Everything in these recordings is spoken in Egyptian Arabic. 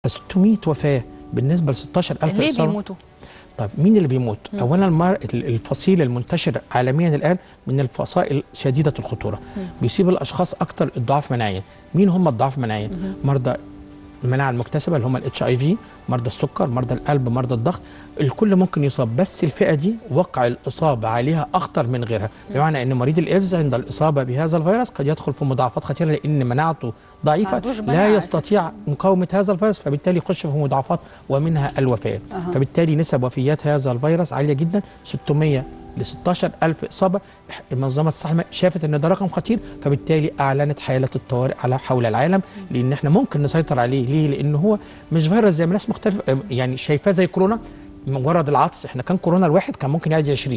ف 600 وفاه بالنسبه ل 16000 ليه اصابه بيموتوا؟ طيب مين اللي بيموت؟ اولا المر... الفصيل المنتشر عالميا الان من الفصائل شديده الخطوره بيصيب الاشخاص اكثر الضعاف مناعيا مين هم الضعاف مناعيا؟ مرضى المناعه المكتسبه اللي هم الاتش اي في مرضى السكر مرضى القلب مرضى الضغط الكل ممكن يصاب بس الفئه دي وقع الاصابه عليها اخطر من غيرها بمعنى ان مريض الايدز عند الاصابه بهذا الفيروس قد يدخل في مضاعفات خطيره لان مناعته ضعيفه عندوش لا مناعة يستطيع مقاومه هذا الفيروس فبالتالي يخش في مضاعفات ومنها الوفاه أها. فبالتالي نسب وفيات هذا الفيروس عاليه جدا 600 ل 16000 اصابه منظمه الصحه العالمية شافت ان ده رقم خطير فبالتالي اعلنت حاله الطوارئ على حول العالم لان احنا ممكن نسيطر عليه ليه؟ لان هو مش فيروس زي ما ناس مختلفه يعني شايفاه زي كورونا مجرد العطس احنا كان كورونا الواحد كان ممكن يعدي 20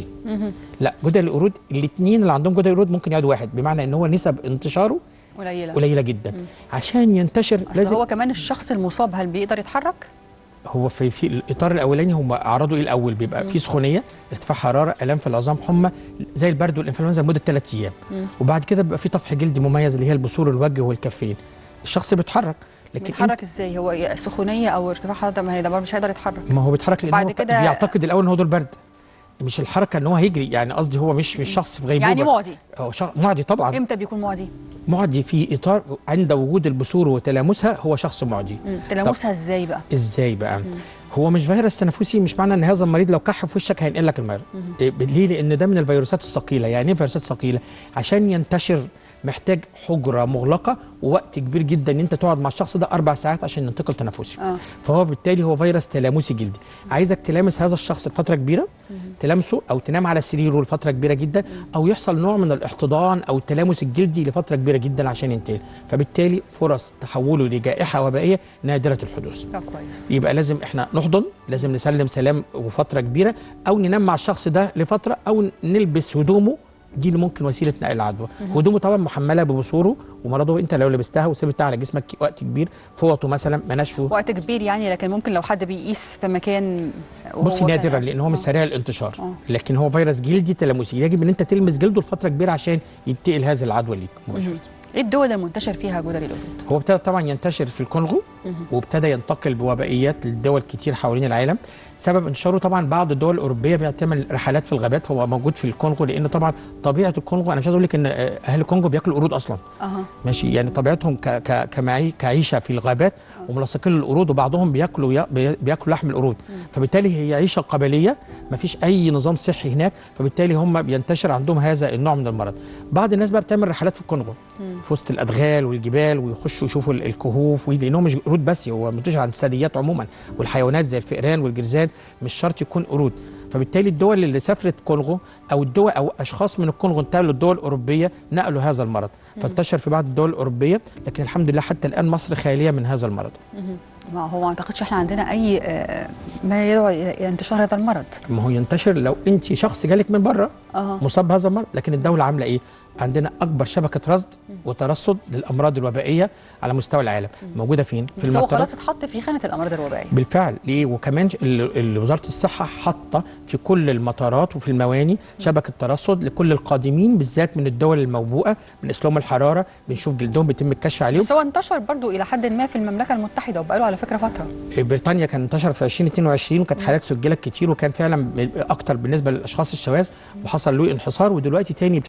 لا جدل القرود الاثنين اللي عندهم جدل القرود ممكن يعدوا واحد بمعنى ان هو نسب انتشاره قليله قليله جدا عشان ينتشر اصل لازم هو كمان الشخص المصاب هل بيقدر يتحرك؟ هو في في الاطار الاولاني هم اعراضه ايه الاول بيبقى في سخونيه ارتفاع حراره الام في العظام حمى زي البرد والانفلونزا لمده ثلاث ايام وبعد كده بيبقى في طفح جلدي مميز اللي هي البثور الوجه والكفين الشخص بيتحرك لكن بيتحرك ازاي؟ هو يا سخونيه او ارتفاع حراره ما هي ده برضه مش هيقدر يتحرك انت- ما هو بيتحرك لان بعد هو كده- بيعتقد الاول ان هو دور برد مش الحركه ان هو هيجري يعني قصدي هو مش مش شخص في غيبوبه يعني معدي هو شخص معدي طبعا امتى بيكون معدي؟ معدي في اطار عند وجود البثور وتلامسها هو شخص معدي مم. تلامسها ازاي بقى؟ ازاي بقى هو مش فيروس تنفسي مش معنى ان هذا المريض لو كح في وشك هينقل لك المرض إيه، ليه لان ده من الفيروسات الثقيله يعني ايه فيروسات ثقيله عشان ينتشر محتاج حجره مغلقه ووقت كبير جدا ان انت تقعد مع الشخص ده اربع ساعات عشان ينتقل تنفسي آه. فهو بالتالي هو فيروس تلامسي جلدي عايزك تلامس هذا الشخص لفتره كبيره تلامسه او تنام على سريره لفتره كبيره جدا او يحصل نوع من الاحتضان او التلامس الجلدي لفتره كبيره جدا عشان ينتهي فبالتالي فرص تحوله لجائحه وبائيه نادره الحدوث لا كويس يبقى لازم احنا نحضن لازم نسلم سلام وفتره كبيره او ننام مع الشخص ده لفتره او نلبس هدومه دي اللي ممكن وسيله نقل العدوى هدومه طبعا محمله ببثوره ومرضه انت لو لبستها وسبتها على جسمك وقت كبير فوطه مثلا مناشفه وقت كبير يعني لكن ممكن لو حد بيقيس في مكان وهو بصي نادرا كان- لان هو مش آه. سريع الانتشار آه. لكن هو فيروس جلدي تلامسي يجب ان انت تلمس جلده لفتره كبيره عشان ينتقل هذا العدوى ليك مباشره ايه الدول المنتشر فيها جدري القرود؟ هو ابتدى طبعا ينتشر في الكونغو وابتدى ينتقل بوبائيات للدول كتير حوالين العالم سبب انتشاره طبعا بعض الدول الاوروبيه بتعمل رحلات في الغابات هو موجود في الكونغو لان طبعا طبيعه الكونغو انا مش عايز اقول لك ان آه، اهل الكونغو بياكلوا قرود اصلا اها ماشي يعني طبيعتهم ك ك كمعي كعيشه في الغابات وملاصقين للقرود وبعضهم بياكلوا يا- بي- بياكلوا لحم القرود فبالتالي هي عيشه قبليه ما فيش اي نظام صحي هناك فبالتالي هم بينتشر عندهم هذا النوع من المرض بعض الناس بقى بتعمل رحلات في الكونغو في وسط الادغال والجبال ويخشوا يشوفوا ال- الكهوف وي- لانهم مش قرود بس هو منتشر عند الثدييات عموما والحيوانات زي الفئران والجرذان مش شرط يكون قرود فبالتالي الدول اللي سافرت كونغو او الدول او اشخاص من الكونغو انتقلوا للدول الاوروبيه نقلوا هذا المرض فانتشر في بعض الدول الاوروبيه لكن الحمد لله حتى الان مصر خاليه من هذا المرض ما هو ما اعتقدش احنا عندنا اي آه، ما يدعو الى انتشار هذا المرض ما هو ينتشر لو انت شخص جالك من بره اه مصاب بهذا المرض لكن الدوله عامله ايه عندنا اكبر شبكه رصد وترصد للامراض الوبائيه على مستوى العالم موجوده فين في بس هو المطارات خلاص اتحط في خانه الامراض الوبائيه بالفعل ليه وكمان ال- ال- وزاره الصحه حاطه في كل المطارات وفي المواني شبكه ترصد لكل القادمين بالذات من الدول الموبوءه بنقيس لهم الحراره بنشوف جلدهم بيتم الكشف عليهم بس هو انتشر برضو الى حد ما في المملكه المتحده وبقاله على فكره فتره بريطانيا كان انتشر في 2022 وكانت حالات سجلت كتير وكان فعلا اكتر بالنسبه للاشخاص الشواذ وحصل له انحصار ودلوقتي تاني